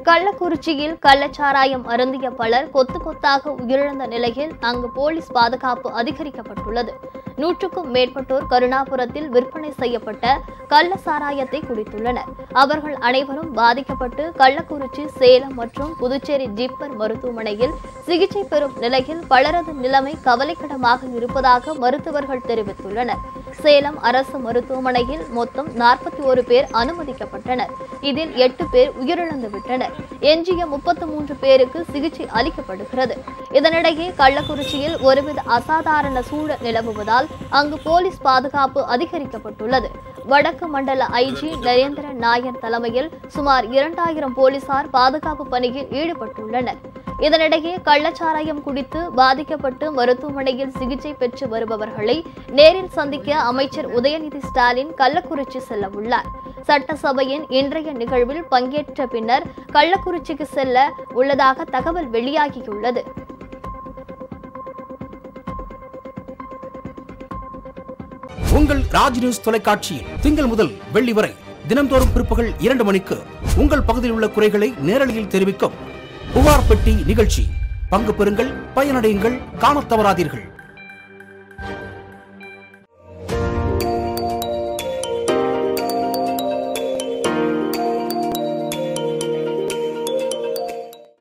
கள்ளக்குறிச்சியில் கள்ளச்சாராயம் அருந்திய பலர் கொத்து கொத்தாக உயிரிழந்த நிலையில் அங்கு போலீஸ் பாதுகாப்பு அதிகரிக்கப்பட்டுள்ளது நூற்றுக்கும் மேற்பட்டோர் கருணாபுரத்தில் விற்பனை செய்யப்பட்ட கள்ள சாராயத்தை குடித்துள்ளனர் அவர்கள் அனைவரும் பாதிக்கப்பட்டு கள்ளக்குறிச்சி சேலம் மற்றும் புதுச்சேரி ஜிப்மர் மருத்துவமனையில் சிகிச்சை பெறும் நிலையில் பலரது நிலைமை கவலைக்கிடமாக இருப்பதாக மருத்துவர்கள் தெரிவித்துள்ளனர் சேலம் அரசு மருத்துவமனையில் மொத்தம் நாற்பத்தி ஒரு பேர் அனுமதிக்கப்பட்டனர் இதில் எட்டு பேர் உயிரிழந்து விட்டனர் எஞ்சிய முப்பத்து மூன்று பேருக்கு சிகிச்சை அளிக்கப்படுகிறது இதனிடையே கள்ளக்குறிச்சியில் ஒருவித அசாதாரண சூழல் நிலவுவதால் அங்கு போலீஸ் பாதுகாப்பு அதிகரிக்கப்பட்டுள்ளது வடக்கு மண்டல ஐஜி நரேந்திரன் நாயர் தலைமையில் சுமார் இரண்டாயிரம் போலீசார் பாதுகாப்பு பணியில் ஈடுபட்டுள்ளனர் இதனிடையே கள்ளச்சாராயம் குடித்து பாதிக்கப்பட்டு மருத்துவமனையில் சிகிச்சை பெற்று வருபவர்களை நேரில் சந்திக்க அமைச்சர் உதயநிதி ஸ்டாலின் கள்ளக்குறிச்சி செல்ல உள்ளார் சட்டசபையின் இன்றைய நிகழ்வில் பங்கேற்ற பின்னர் கள்ளக்குறிச்சிக்கு செல்ல உள்ளதாக தகவல் வெளியாகியுள்ளது உங்கள் ராஜ் நியூஸ் தொலைக்காட்சியில் திங்கள் முதல் வெள்ளி வரை தினம்தோறும் பிற்பகல் இரண்டு மணிக்கு உங்கள் பகுதியில் உள்ள குறைகளை நேரலையில் தெரிவிக்கும் புகார் பெட்டி நிகழ்ச்சி பங்கு பெறுங்கள் பயனடையுங்கள் காணத் தவறாதீர்கள்